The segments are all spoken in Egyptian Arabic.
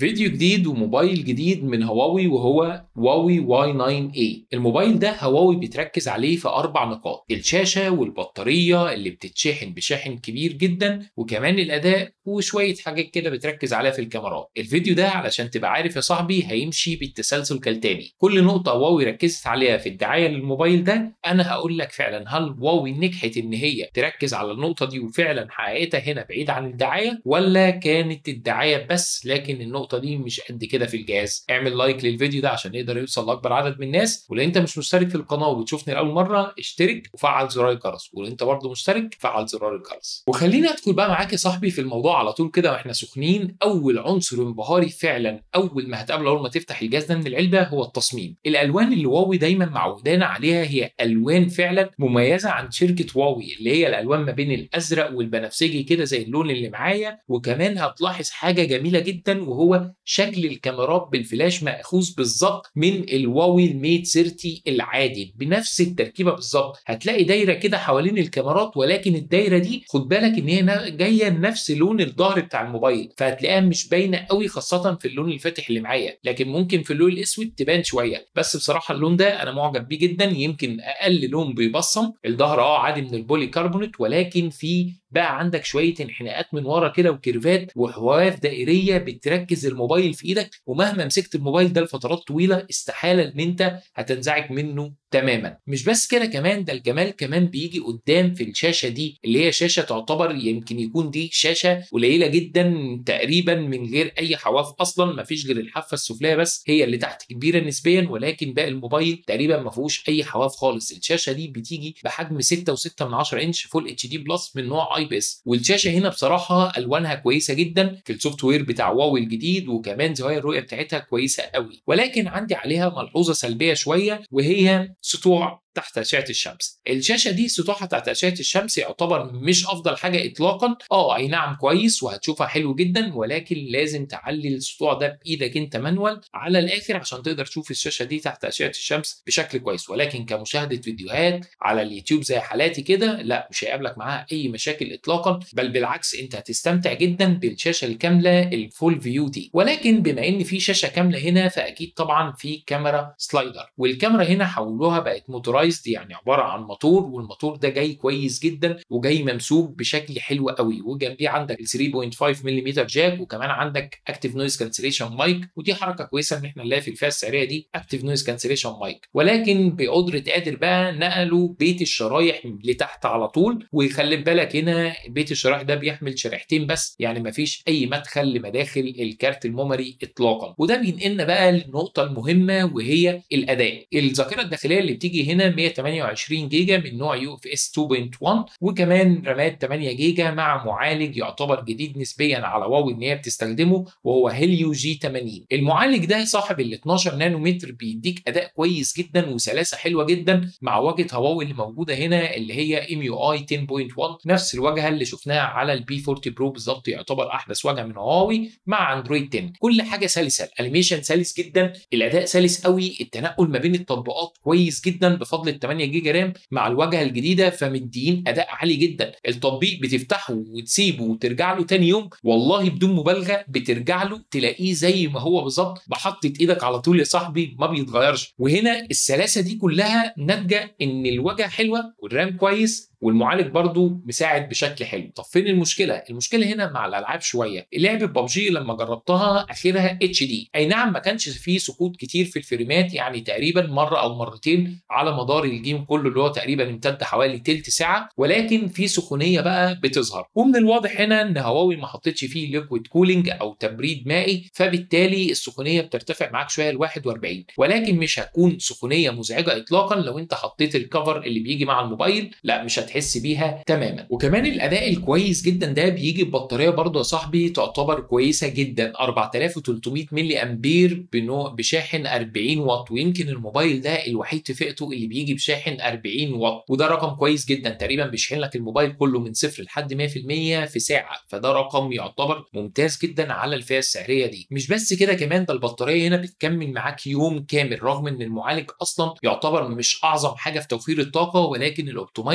فيديو جديد وموبايل جديد من هواوي وهو هواوي واي 9 a الموبايل ده هواوي بتركز عليه في اربع نقاط الشاشه والبطاريه اللي بتتشحن بشاحن كبير جدا وكمان الاداء وشويه حاجات كده بتركز عليها في الكاميرات الفيديو ده علشان تبقى عارف يا صاحبي هيمشي بالتسلسل كالتالي كل نقطه هواوي ركزت عليها في الدعايه للموبايل ده انا هقول لك فعلا هل هواوي نجحت ان هي تركز على النقطه دي وفعلا حققتها هنا بعيد عن الدعايه ولا كانت الدعايه بس لكن النقطه دي مش قد كده في الجهاز اعمل لايك للفيديو ده عشان يقدر يوصل لاكبر عدد من الناس ولو انت مش مشترك في القناه وبتشوفني لاول مره اشترك وفعل زرار الجرس ولو انت برضه مشترك فعل زرار الجرس وخليني ادخل بقى معاك يا صاحبي في الموضوع على طول كده واحنا سخنين اول عنصر انبهاري فعلا اول ما هتقابله اول ما تفتح الجهاز ده من العلبه هو التصميم الالوان اللي واوي دايما معودانا عليها هي الوان فعلا مميزه عن شركه واوي اللي هي الالوان ما بين الازرق والبنفسجي كده زي اللون اللي معايا وكمان هتلاحظ حاجه جميله جدا وهو شكل الكاميرات بالفلاش ماخوذ بالظبط من الواوي الميت 30 العادي بنفس التركيبه بالظبط هتلاقي دايره كده حوالين الكاميرات ولكن الدايره دي خد بالك ان هي جايه نفس لون الظهر بتاع الموبايل فهتلاقيها مش باينه قوي خاصه في اللون الفاتح اللي معايا لكن ممكن في اللون الاسود تبان شويه بس بصراحه اللون ده انا معجب بيه جدا يمكن اقل لون بيبصم الظهر اه عادي من البولي كربونات ولكن في بقى عندك شويه انحناءات من ورا كده وكيرفات وحواف دائريه بتركز الموبايل في ايدك ومهما مسكت الموبايل ده لفترات طويله استحاله ان انت هتنزعج منه تماما مش بس كده كمان ده الجمال كمان بيجي قدام في الشاشه دي اللي هي شاشه تعتبر يمكن يكون دي شاشه قليله جدا تقريبا من غير اي حواف اصلا ما فيش غير الحافه السفليه بس هي اللي تحت كبيره نسبيا ولكن باقي الموبايل تقريبا ما فيهوش اي حواف خالص الشاشه دي بتيجي بحجم 6.6 من 10 انش فول اتش دي بلس من نوع اي بي اس والشاشه هنا بصراحه الوانها كويسه جدا في السوفت وير بتاع واوي الجديد وكمان زوايا الرؤيه بتاعتها كويسه قوي ولكن عندي عليها ملحوظه سلبيه شويه وهي سطوع تحت اشعه الشمس الشاشه دي سطوحها تحت اشعه الشمس يعتبر مش افضل حاجه اطلاقا اه اي نعم كويس وهتشوفها حلو جدا ولكن لازم تعلي السطوع ده بايدك انت مانوال على الاخر عشان تقدر تشوف الشاشه دي تحت اشعه الشمس بشكل كويس ولكن كمشاهده فيديوهات على اليوتيوب زي حالاتي كده لا مش هيقابلك معاها اي مشاكل اطلاقا بل بالعكس انت هتستمتع جدا بالشاشه الكامله الفول فيو دي ولكن بما ان في شاشه كامله هنا فاكيد طبعا في كاميرا سلايدر والكاميرا هنا حولوها بقت موتورايزد يعني عباره عن موتور والموتور ده جاي كويس جدا وجاي ممسوك بشكل حلو قوي وجنبيه عندك ال 3.5 ملم جاك وكمان عندك اكتيف نويز كانسليشن مايك ودي حركه كويسه ان احنا نلاقي في الفئه السعريه دي اكتيف نويز كانسليشن مايك ولكن بقدره قادر بقى نقلوا بيت الشرايح لتحت على طول وخلي بالك هنا بيت الشرايح ده بيحمل شريحتين بس يعني مفيش اي مدخل لمداخل الكارت الميموري اطلاقا وده بينقلنا بقى للنقطه المهمه وهي الاداء الذاكره الداخليه اللي بتيجي هنا 128 جيجا من نوع يو اف اس 2.1 وكمان رامات 8 جيجا مع معالج يعتبر جديد نسبيا على واوي ان هي بتستخدمه وهو هيليو جي 80 المعالج ده صاحب ال 12 نانومتر بيديك اداء كويس جدا وسلاسه حلوه جدا مع واجهه هواوي اللي موجوده هنا اللي هي ام يو اي 10.1 نفس الواجهه اللي شفناها على البي 40 برو بالظبط يعتبر احدث واجهه من هواوي مع اندرويد 10 كل حاجه سلسه الانيميشن سلس جدا الاداء سلس قوي التنقل ما بين التطبيقات كويس جدا بفضل ال 8 جيجا رام مع الواجهه الجديده فمديين اداء عالي جدا التطبيق بتفتحه وتسيبه وترجع له تاني يوم والله بدون مبالغه بترجع له تلاقيه زي ما هو بالظبط بحطة ايدك على طول يا صاحبي ما بيتغيرش وهنا السلاسه دي كلها ناتجه ان الواجهه حلوه والرام كويس والمعالج برضو مساعد بشكل حلو طب فين المشكله المشكله هنا مع الالعاب شويه لعبه ببجي لما جربتها اخرها اتش دي اي نعم ما كانش فيه سقوط كتير في الفريمات يعني تقريبا مره او مرتين على مدار الجيم كله اللي هو تقريبا امتد حوالي تلت ساعه ولكن في سخونيه بقى بتظهر ومن الواضح هنا ان هواوي ما حطتش فيه ليكويد كولينج او تبريد مائي فبالتالي السخونيه بترتفع معاك شويه ل 41 ولكن مش هتكون سخونيه مزعجه اطلاقا لو انت حطيت الكفر اللي بيجي مع الموبايل لا مش هتحس بيها تماما وكمان الاداء الكويس جدا ده بيجي ببطاريه برضه يا صاحبي تعتبر كويسه جدا 4300 ملي امبير بنوع بشاحن 40 واط ويمكن الموبايل ده الوحيد في فئته اللي بيجي بشاحن 40 واط وده رقم كويس جدا تقريبا بيشحن لك الموبايل كله من صفر لحد 100% في ساعه فده رقم يعتبر ممتاز جدا على الفئه السعريه دي مش بس كده كمان ده البطاريه هنا بتكمل معاك يوم كامل رغم ان المعالج اصلا يعتبر مش اعظم حاجه في توفير الطاقه ولكن الاوبتمايزد بتاع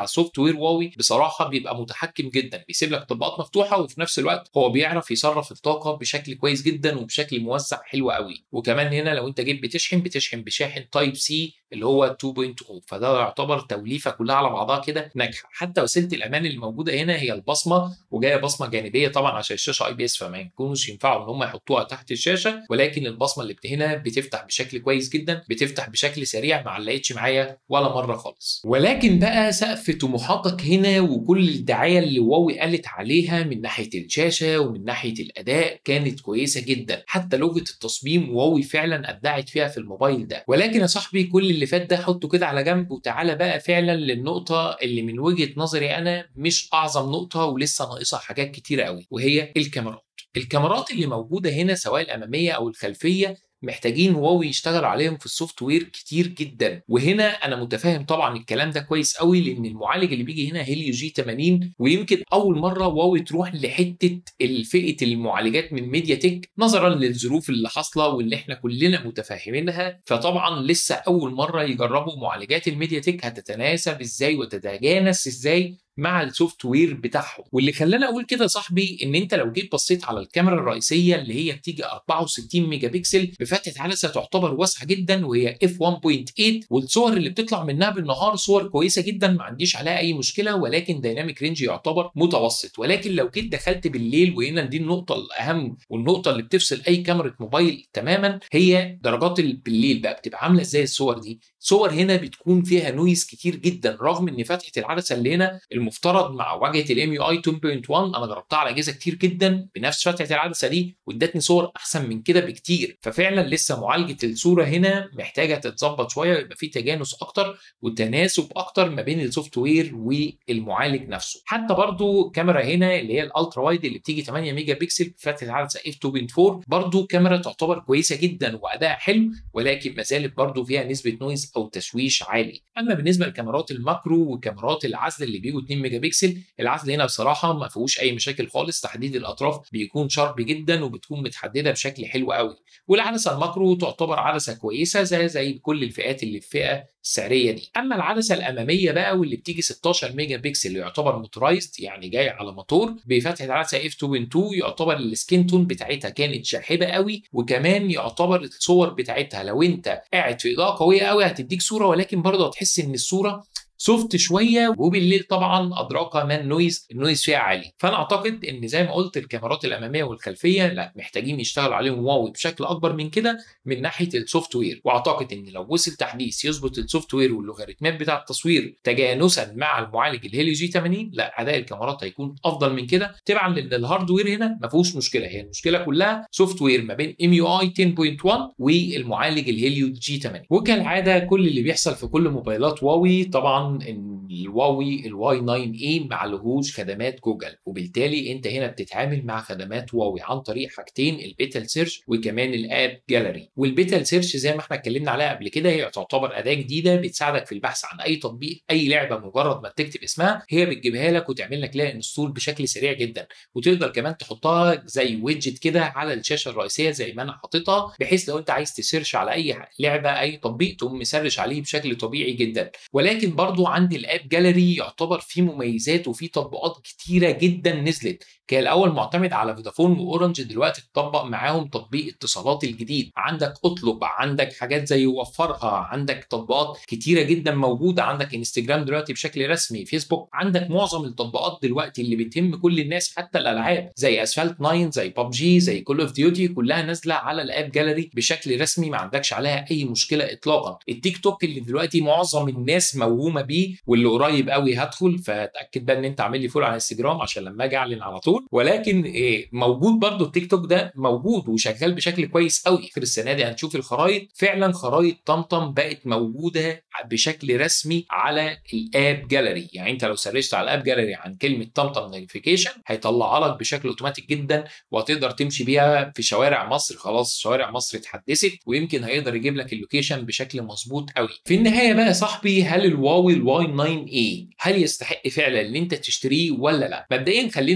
سوفت وير هواوي بصراحه بيبقى متحكم جدا بيسيب لك تطبيقات مفتوحه وفي نفس الوقت هو بيعرف يصرف الطاقه بشكل كويس جدا وبشكل موزع حلو قوي وكمان هنا لو انت جيت بتشحن بتشحن بشاحن تايب سي اللي هو 2.0 فده يعتبر توليفه كلها على بعضها كده ناجحه حتى وسيله الامان اللي موجوده هنا هي البصمه وجايه بصمه جانبيه طبعا عشان الشاشه اي بي اس فما يكونوش ينفعوا ان هم يحطوها تحت الشاشه ولكن البصمه اللي هنا بتفتح بشكل كويس جدا بتفتح بشكل سريع ما علقتش معايا ولا مره خالص ولكن بقى سقف طموحاتك هنا وكل الدعايه اللي واوي قالت عليها من ناحيه الشاشه ومن ناحيه الاداء كانت كويسه جدا حتى لغه التصميم واوي فعلا ابدعت فيها في الموبايل ده ولكن يا صاحبي كل اللي فات ده حطه كده على جنب وتعالى بقى فعلا للنقطه اللي من وجهه نظري انا مش اعظم نقطه ولسه ناقصها حاجات كتيره قوي وهي الكاميرات الكاميرات اللي موجوده هنا سواء الاماميه او الخلفيه محتاجين واوي يشتغلوا عليهم في السوفت وير كتير جدا وهنا انا متفاهم طبعا الكلام ده كويس قوي لان المعالج اللي بيجي هنا هيليو جي 80 ويمكن اول مره واوي تروح لحته الفئه المعالجات من ميديا تك نظرا للظروف اللي حاصله واللي احنا كلنا متفاهمينها فطبعا لسه اول مره يجربوا معالجات الميديا تك هتتناسب ازاي وتتجانس ازاي مع السوفت وير بتاعهم واللي خلاني اقول كده يا صاحبي ان انت لو جيت بصيت على الكاميرا الرئيسيه اللي هي بتيجي 64 ميجا بكسل بفتحه عدسه تعتبر واسعه جدا وهي اف 1.8 والصور اللي بتطلع منها بالنهار صور كويسه جدا ما عنديش عليها اي مشكله ولكن دايناميك رينج يعتبر متوسط ولكن لو جيت دخلت بالليل وهنا دي النقطه الاهم والنقطه اللي بتفصل اي كاميرا موبايل تماما هي درجات بالليل بقى بتبقى عامله ازاي الصور دي صور هنا بتكون فيها نويز كتير جدا رغم ان فتحه العدسه اللي هنا المفترض مع واجهه الام يو اي 2.1 انا جربتها على اجهزه كتير جدا بنفس فتحه العدسه دي وادتني صور احسن من كده بكتير ففعلا لسه معالجه الصوره هنا محتاجه تتظبط شويه ويبقى في تجانس اكتر وتناسب اكتر ما بين السوفت وير والمعالج نفسه حتى برضو كاميرا هنا اللي هي الالترا وايد اللي بتيجي 8 ميجا بكسل بفتحه عدسه اف 2.4 برضو كاميرا تعتبر كويسه جدا واداء حلو ولكن ما زالت برضو فيها نسبه نويز او تشويش عالي اما بالنسبه لكاميرات الماكرو وكاميرات العزل اللي بيجوا 2 ميجا بكسل العزل هنا بصراحه ما فيهوش اي مشاكل خالص تحديد الاطراف بيكون شارب جدا وبتكون متحدده بشكل حلو قوي والعدسه الماكرو تعتبر عدسه كويسه زي زي كل الفئات اللي في الفئه السعريه دي اما العدسه الاماميه بقى واللي بتيجي 16 ميجا بكسل اللي يعتبر موتورايزد يعني جاي على موتور بفتحه عدسه اف 2.2 يعتبر السكين تون بتاعتها كانت شاحبه قوي وكمان يعتبر الصور بتاعتها لو انت قاعد في اضاءه قويه قوي هتديك صوره ولكن برضه هتحس ان الصوره سوفت شويه وبالليل طبعا ادراك ما النويز النويز فيها عالي فانا اعتقد ان زي ما قلت الكاميرات الاماميه والخلفيه لا محتاجين يشتغل عليهم واو بشكل اكبر من كده من ناحيه السوفت وير واعتقد ان لو وصل تحديث يظبط السوفت وير واللوغاريتمات بتاع التصوير تجانسا مع المعالج الهيلي جي 80 لا اداء الكاميرات هيكون افضل من كده طبعا لان الهاردوير هنا ما فيهوش مشكله هي المشكله كلها سوفت وير ما بين ام يو اي 10.1 والمعالج الهيليو جي 80 وكالعاده كل اللي بيحصل في كل موبايلات واوي طبعا ان الواوي الواي 9 اي ما عليهوش خدمات جوجل وبالتالي انت هنا بتتعامل مع خدمات واوي عن طريق حاجتين البيتال سيرش وكمان الاب جاليري والبيتال سيرش زي ما احنا اتكلمنا عليها قبل كده هي تعتبر اداه جديده بتساعدك في البحث عن اي تطبيق اي لعبه مجرد ما تكتب اسمها هي بتجيبها لك وتعمل لك لها انستول بشكل سريع جدا وتقدر كمان تحطها زي ويدجت كده على الشاشه الرئيسيه زي ما انا حاططها بحيث لو انت عايز تسيرش على اي لعبه اي تطبيق تقوم مسرش عليه بشكل طبيعي جدا ولكن برضو عندي الاب جاليري يعتبر فيه مميزات وفيه تطبيقات كتيره جدا نزلت كان الاول معتمد على فودافون واورنج دلوقتي اتطبق معاهم تطبيق اتصالات الجديد عندك اطلب عندك حاجات زي وفرها عندك تطبيقات كتيره جدا موجوده عندك انستجرام دلوقتي بشكل رسمي فيسبوك عندك معظم التطبيقات دلوقتي اللي بتهم كل الناس حتى الالعاب زي اسفلت 9 زي ببجي زي كول اوف ديوتي كلها نازله على الاب جاليري بشكل رسمي ما عندكش عليها اي مشكله اطلاقا التيك توك اللي دلوقتي معظم الناس موهومه بيه واللي قريب قوي هدخل فتاكد بقى ان انت عامل لي فول على انستجرام عشان لما اجي اعلن على طول ولكن إيه موجود برضو التيك توك ده موجود وشغال بشكل كويس قوي اخر السنه دي هنشوف الخرايط فعلا خرايط طمطم بقت موجوده بشكل رسمي على الاب جاليري يعني انت لو سرشت على الاب جاليري عن كلمه طمطم نوتيفيكيشن هيطلعها لك بشكل اوتوماتيك جدا وهتقدر تمشي بيها في شوارع مصر خلاص شوارع مصر اتحدثت ويمكن هيقدر يجيب لك اللوكيشن بشكل مظبوط قوي في النهايه بقى يا صاحبي هل الواوي الواي 9 اي هل يستحق فعلا ان انت تشتريه ولا لا مبدئيا خليني اقول لك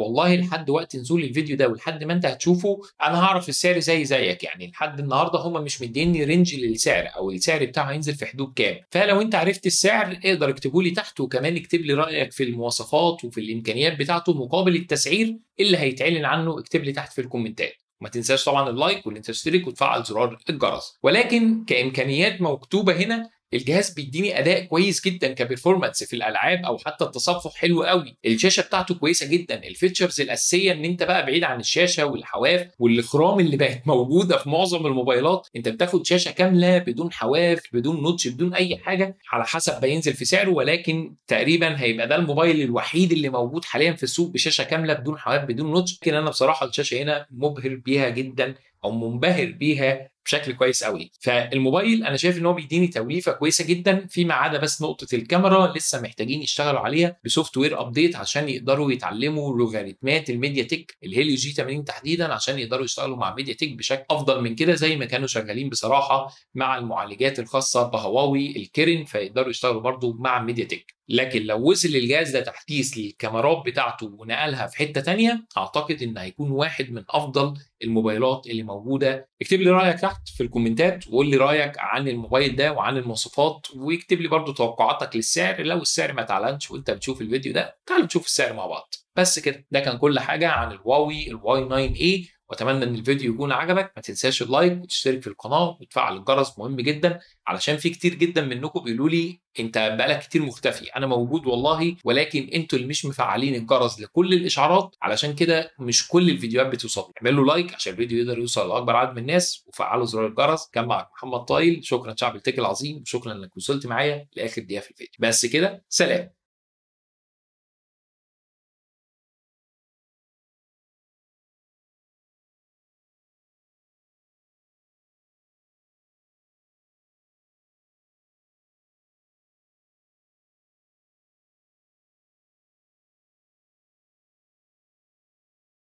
والله لحد وقت نزول الفيديو ده ولحد ما انت هتشوفه انا هعرف السعر زي زيك يعني لحد النهارده هم مش مديني رينج للسعر او السعر بتاعه هينزل في حدود كام فلو انت عرفت السعر اقدر اكتبه لي تحت وكمان اكتب لي رايك في المواصفات وفي الامكانيات بتاعته مقابل التسعير اللي هيتعلن عنه اكتب لي تحت في الكومنتات ما تنساش طبعا اللايك واللي تشترك وتفعل زرار الجرس ولكن كامكانيات مكتوبه هنا الجهاز بيديني اداء كويس جدا كبرفورمانس في الالعاب او حتى التصفح حلو قوي الشاشه بتاعته كويسه جدا الفيتشرز الاساسيه ان انت بقى بعيد عن الشاشه والحواف والاخرام اللي بقت موجوده في معظم الموبايلات انت بتاخد شاشه كامله بدون حواف بدون نوتش بدون اي حاجه على حسب ما ينزل في سعره ولكن تقريبا هيبقى ده الموبايل الوحيد اللي موجود حاليا في السوق بشاشه كامله بدون حواف بدون نوتش لكن انا بصراحه الشاشه هنا مبهر بيها جدا او منبهر بيها بشكل كويس قوي فالموبايل انا شايف ان هو بيديني توليفه كويسه جدا فيما عدا بس نقطه الكاميرا لسه محتاجين يشتغلوا عليها بسوفت وير ابديت عشان يقدروا يتعلموا لوغاريتمات الميديا تك الهيليو جي 80 تحديدا عشان يقدروا يشتغلوا مع ميديا تك بشكل افضل من كده زي ما كانوا شغالين بصراحه مع المعالجات الخاصه بهواوي الكيرن فيقدروا يشتغلوا برضو مع ميديا تك لكن لو وصل الجهاز ده تحديث للكاميرات بتاعته ونقلها في حته تانية اعتقد ان هيكون واحد من افضل الموبايلات اللي موجوده اكتب لي رايك تحت في الكومنتات وقول لي رايك عن الموبايل ده وعن المواصفات واكتب لي برضو توقعاتك للسعر لو السعر ما تعلنش وانت بتشوف الفيديو ده تعال نشوف السعر مع بعض بس كده ده كان كل حاجه عن الهواوي الواي 9 اي واتمنى ان الفيديو يكون عجبك ما تنساش اللايك وتشترك في القناه وتفعل الجرس مهم جدا علشان في كتير جدا منكم بيقولوا لي انت بقالك كتير مختفي انا موجود والله ولكن انتوا اللي مش مفعلين الجرس لكل الاشعارات علشان كده مش كل الفيديوهات بتوصل اعملوا لايك عشان الفيديو يقدر يوصل لاكبر عدد من الناس وفعلوا زرار الجرس كان معك محمد طايل شكرا شعب التك العظيم وشكرا انك وصلت معايا لاخر دقيقه في الفيديو بس كده سلام